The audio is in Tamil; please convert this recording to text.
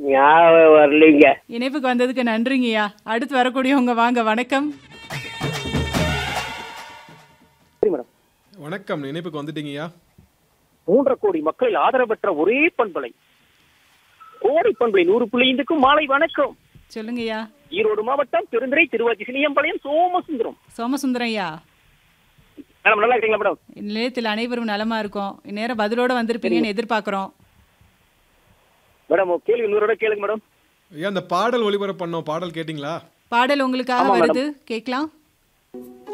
ஞாபகம் வரலைங்க இணைப்புக்கு வந்ததுக்கு நன்றிங்கய்யா அடுத்து வரக்கூடியவங்க வாங்க வணக்கம் சரி மேடம் வணக்கம் நினைப்புக்கு வந்துட்டீங்கய்யா மூன்றரை கோடி மக்களில் ஆதரவற்ற ஒரே பண்பலை கோடி பண்பலை நூறு புள்ளி ஐந்துக்கும் மாலை வணக்கம் சொல்லுங்கய்யா ஈரோடு மாவட்டம் பெருந்துறை திருவாச்சி சிலியம்பாளையம் சோமசுந்தரம் சோமசுந்தரம் ஐயா மேடம் நல்லா இருக்கீங்களா மேடம் நிலையத்தில் அனைவரும் நலமா இருக்கோம் இந்நேரம் பதிலோட வந்திருப்பீங்கன்னு எதிர்பார்க்கிறோம் மேடம் கேள்வி இன்னொரு கேளுங்க மேடம் ஐயா அந்த பாடல் ஒளிபரப்பு பண்ணோம் பாடல் கேட்டிங்களா பாடல் உங்களுக்காக ஆமா, வருது கேட்கலாம்